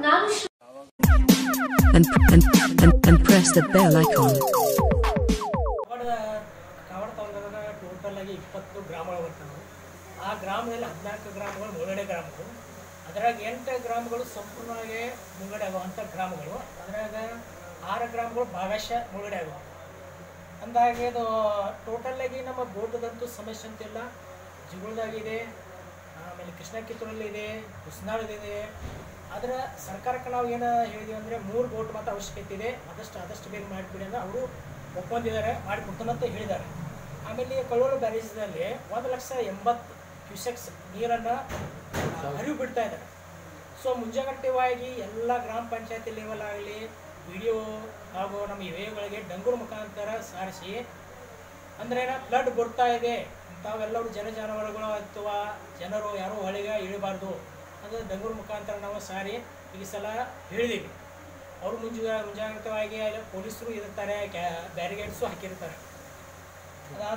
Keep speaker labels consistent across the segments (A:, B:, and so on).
A: ನಾನು
B: and, and, and, and press the bell icon.
C: ಕಾವಡ ಕಾವಡ ತಾಲೂಕಾಗ ಟೋಟಲ್ ಆಗಿ ಇಪ್ಪತ್ತು ಗ್ರಾಮಗಳು ಬರ್ತವೆ ಆ ಗ್ರಾಮದಲ್ಲಿ ಹದಿನಾಲ್ಕು ಗ್ರಾಮಗಳು ಮುಳುಗಡೆ ಗ್ರಾಮಗಳು ಅದರಾಗ ಎಂಟು ಗ್ರಾಮಗಳು ಸಂಪೂರ್ಣವಾಗಿ ಮುಳುಗಡೆ ಆಗುವಂಥ ಗ್ರಾಮಗಳು ಅದರಾಗ ಆರು ಗ್ರಾಮಗಳು ಭಾಗಶಃ ಮುಳುಗಡೆ ಆಗುವ ಅಂದಾಗೆ ಇದು ಟೋಟಲ್ ಆಗಿ ನಮ್ಮ ಬೋಟದಂತೂ ಸಮಸ್ಯೆ ಅಂತಿಲ್ಲ ಜಿಗುಳ್ದಾಗಿದೆ ಆಮೇಲೆ ಕೃಷ್ಣ ಕಿತ್ತೂರಲ್ಲಿ ಇದೆ ಹುಸ್ನಾಳದಿದೆ ಆದರೆ ಸರ್ಕಾರಕ್ಕೆ ನಾವು ಏನು ಹೇಳಿದೀವಿ ಅಂದರೆ ಮೂರು ಬೋಟ್ ಮಾತ್ರ ಅವಶ್ಯಕತೆ ಇದೆ ಆದಷ್ಟು ಆದಷ್ಟು ಬೇಗ ಮಾಡಿಬಿಡಿ ಅಂದ್ರೆ ಅವರು ಒಪ್ಕೊಂಡಿದ್ದಾರೆ ಮಾಡಿಕೊಡ್ತಾನಂತ ಹೇಳಿದ್ದಾರೆ ಆಮೇಲೆ ಕಳ್ಳೂರು ಬ್ಯಾರೇಜ್ನಲ್ಲಿ ಒಂದು ಲಕ್ಷ ಎಂಬತ್ತು ಕ್ಯೂಸೆಕ್ಸ್ ನೀರನ್ನು ಹರಿವು ಬಿಡ್ತಾ ಇದ್ದಾರೆ ಸೊ ಮುಂಜಾಗ್ರತೆಯಾಗಿ ಎಲ್ಲ ಗ್ರಾಮ ಪಂಚಾಯತಿ ಲೆವೆಲ್ ಆಗಲಿ ಬಿ ಡಿ ಒ ಹಾಗೂ ನಮ್ಮ ಇವೆಗಳಿಗೆ ಡಂಗೂರು ಮುಖಾಂತರ ಸಾರಿಸಿ ಅಂದ್ರೆ ಫ್ಲಡ್ ಬರ್ತಾ ಇದೆ ತಾವೆಲ್ಲರೂ ಜನ ಜಾನುವಾರುಗಳು ಅಥವಾ ಜನರು ಯಾರೂ ಹೊಳೆಗೆ ಇಳಿಬಾರ್ದು ಅದು ಡಂಗೂರು ಮುಖಾಂತರ ನಾವು ಸಾರಿ ಈ ಸಲ ಹೇಳಿದ್ದೀವಿ ಅವರು ಮುಂಜಾ ಮುಂಜಾಗ್ರತವಾಗಿ ಅಲ್ಲಿ ಪೊಲೀಸರು ಇರ್ತಾರೆ ಕ್ಯಾ ಬ್ಯಾರಿಗೇಡ್ಸು ಹಾಕಿರ್ತಾರೆ ಅದಾದ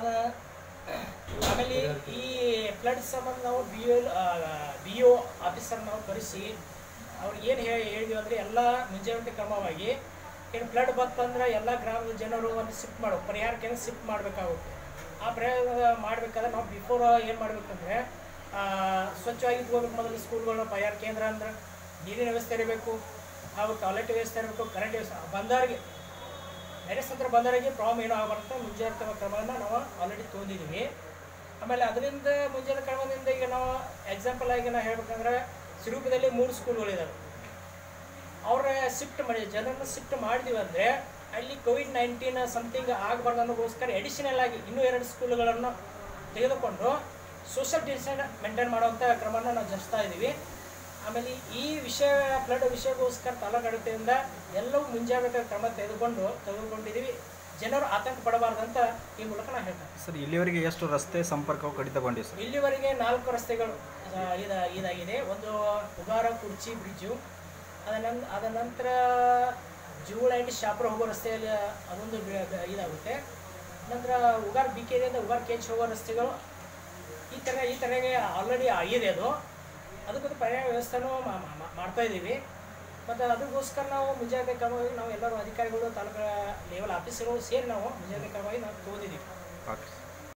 C: ಆಮೇಲೆ ಈ ಫ್ಲಡ್ ಸಂಬಂಧ ನಾವು B L B O officer ನಾವು ಕರೆಸಿ ಅವ್ರಿಗೆ ಏನು ಹೇಳಿ ಹೇಳಿದ್ವಿ ಅಂದರೆ ಎಲ್ಲ ಮುಂಜಾಗ್ರತೆ ಕ್ರಮವಾಗಿ ಏನು ಫ್ಲಡ್ ಬಂತಂದ್ರೆ ಎಲ್ಲ ಗ್ರಾಮದ ಜನರು ಒಂದು ಶಿಫ್ಟ್ ಮಾಡೋ ಪರಿಹಾರ ಕೇಂದ್ರ ಶಿಫ್ಟ್ ಮಾಡಬೇಕಾಗುತ್ತೆ ಆ ಪ್ರಯೋಗ ಮಾಡಬೇಕಾದ್ರೆ ನಾವು ಬಿಫೋರ್ ಏನು ಮಾಡಬೇಕಂದ್ರೆ ಸ್ವಚ್ಛವಾಗಿ ಇಟ್ಕೋಬೇಕು ಮೊದಲು ಸ್ಕೂಲ್ಗಳನ್ನ ಪರಿಹಾರ ಕೇಂದ್ರ ಅಂದ್ರೆ ನೀರಿನ ವ್ಯವಸ್ಥೆ ಇರಬೇಕು ಹಾಗೂ ಟಾಯ್ಲೆಟ್ ವ್ಯವಸ್ಥೆ ಇರಬೇಕು ಕರೆಂಟ್ ವ್ಯವಸ್ಥೆ ಬಂದವರಿಗೆ ಬೇರೆ ಸಂತರ ಬಂದವರಿಗೆ ಪ್ರಾಬ್ಲಮ್ ಏನೋ ಆಗಬಾರ್ದು ಮುಂಜಾಗ್ರತಾ ಕ್ರಮವನ್ನು ನಾವು ಆಲ್ರೆಡಿ ತೊಗೊಂಡಿದ್ದೀವಿ ಆಮೇಲೆ ಅದರಿಂದ ಮುಂಜಾನೆ ಕ್ರಮದಿಂದ ಈಗ ನಾವು ಎಕ್ಸಾಂಪಲ್ ಆಗಿ ನಾವು ಹೇಳ್ಬೇಕಂದ್ರೆ ಸಿರೂಪದಲ್ಲಿ ಮೂರು ಸ್ಕೂಲ್ಗಳಿದ್ದಾವೆ ಅವ್ರ ಶಿಫ್ಟ್ ಮಾಡಿ ಜನರನ್ನ ಶಿಫ್ಟ್ ಮಾಡಿದೀವಿ ಅಂದರೆ ಅಲ್ಲಿ ಕೋವಿಡ್ ನೈನ್ಟೀನ್ ಸಮಥಿಂಗ್ ಆಗಬಾರ್ದು ಅನ್ನೋಗೋಸ್ಕರ ಎಡಿಷನಲ್ ಆಗಿ ಇನ್ನೂ ಎರಡು ಸ್ಕೂಲ್ಗಳನ್ನು ತೆಗೆದುಕೊಂಡು ಸೋಷಿಯಲ್ ಡಿಸ್ಟೆನ್ಸ್ ಮೇಂಟೈನ್ ಮಾಡುವಂಥ ಕ್ರಮನ ನಾವು ಜರಿಸ್ತಾ ಇದ್ದೀವಿ ಆಮೇಲೆ ಈ ವಿಷಯ ಫ್ಲಡ್ ವಿಷಯಕ್ಕೋಸ್ಕರ ತಾಲೂಕಾಡಳಿತದಿಂದ ಎಲ್ಲವೂ ಮುಂಜಾಗ್ರತೆ ಕ್ರಮ ತೆಗೆದುಕೊಂಡು ತೆಗೆದುಕೊಂಡಿದ್ದೀವಿ ಜನರು ಆತಂಕ ಪಡಬಾರ್ದಂತ ಈ ಮೂಲಕ ನಾನು ಹೇಳ್ತೇನೆ
D: ಸರ್ ಇಲ್ಲಿವರೆಗೆ ಎಷ್ಟು ರಸ್ತೆ ಸಂಪರ್ಕವು ಕಡಿತಗೊಂಡಿವೆ ಸರ್
C: ಇಲ್ಲಿವರೆಗೆ ನಾಲ್ಕು ರಸ್ತೆಗಳು ಆ, ಇದ ಇದಾಗಿದೆ ಒಂದು ಉಗಾರ ಕುರ್ಚಿ ಬ್ರಿಡ್ಜು ಅದ ನನ್ ಅದ ನಂತರ ಜೂಳೈಟ್ ಶಾಪುರ ಹೋಗೋ ರಸ್ತೆಯಲ್ಲಿ ಅದೊಂದು ಬಿ- ಬಿ- ಇದಾಗುತ್ತೆ ನಂತರ ಉಗಾರ್ ಬಿ ಕೆದಿಂದ ಉಗಾರ್ ಕೆಚ್ ಹೋಗೋ ರಸ್ತೆಗಳು ಈ ಥರ ಈ ಥರಗೆ ಆಲ್ರೆಡಿ ಆಗಿದೆ ಅದು ಅದಕ್ಕೊಂದು ಪರ್ಯಾಯ ವ್ಯವಸ್ಥೆನೂ ಮಾ- ಮಾ- ಮಾ- ಮಾಡ್ತಾ ಇದ್ದೀವಿ ಮತ್ತು ಅದಕ್ಕೋಸ್ಕರ ನಾವು ಮುಂಜಾಗ್ರತೆ ಕ್ರಮವಾಗಿ ನಾವು ಎಲ್ಲರೂ ಅಧಿಕಾರಿಗಳು ತಾಲೂಕು ಲೆವೆಲ್ ಆಫೀಸರ್ಗಳು ಸೇರಿ ನಾವು ಮುಂಜಾಗ್ರತೆ ಕ್ರಮವಾಗಿ ನಾವು ತಗೊಂಡಿದ್ದೀವಿ
D: ಓಕೆ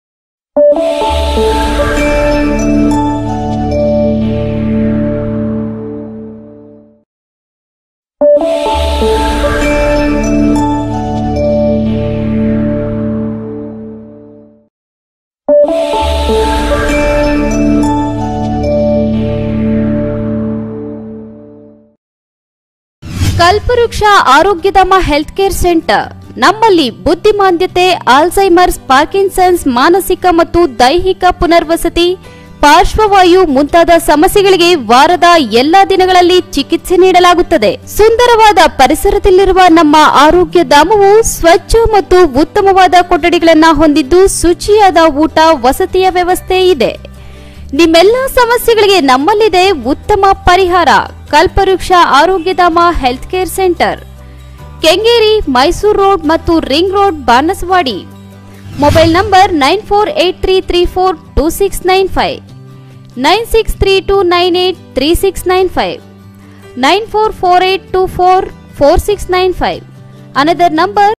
E: ಕಲ್ಪವೃಕ್ಷ ಆರೋಗ್ಯಧಾಮ ಹೆಲ್ತ್ ಕೇರ್ ಸೆಂಟರ್ ನಮ್ಮಲ್ಲಿ ಬುದ್ಧಿಮಾಂದ್ಯತೆ ಆಲ್ಝೈಮರ್ಸ್ ಪಾರ್ಕಿನ್ಸನ್ಸ್ ಮಾನಸಿಕ ಮತ್ತು ದೈಹಿಕ ಪುನರ್ವಸತಿ ಪಾರ್ಶ್ವವಾಯು ಮುಂತಾದ ಸಮಸ್ಯೆಗಳಿಗೆ ವಾರದ ಎಲ್ಲಾ ದಿನಗಳಲ್ಲಿ ಚಿಕಿತ್ಸೆ ನೀಡಲಾಗುತ್ತದೆ ಸುಂದರವಾದ ಪರಿಸರದಲ್ಲಿರುವ ನಮ್ಮ ಆರೋಗ್ಯ ಧಾಮವು ಸ್ವಚ್ಛ ಮತ್ತು ಉತ್ತಮವಾದ ಕೊಠಡಿಗಳನ್ನ ಹೊಂದಿದ್ದು ಶುಚಿಯಾದ ಊಟ ವಸತಿಯ ವ್ಯವಸ್ಥೆ ಇದೆ ನಿಮ್ಮೆಲ್ಲ ಸಮಸ್ಯೆಗಳಿಗೆ ನಮ್ಮಲ್ಲಿದೆ ಉತ್ತಮ ಪರಿಹಾರ Kalpavriksha Arogyadhama health care centre Kengeri Mysore road ಮತ್ತು ring road Banasawadi mobile number nine four eight three three four two six nine five nine six three two nine eight three six nine five nine four four eight two four four six nine five another number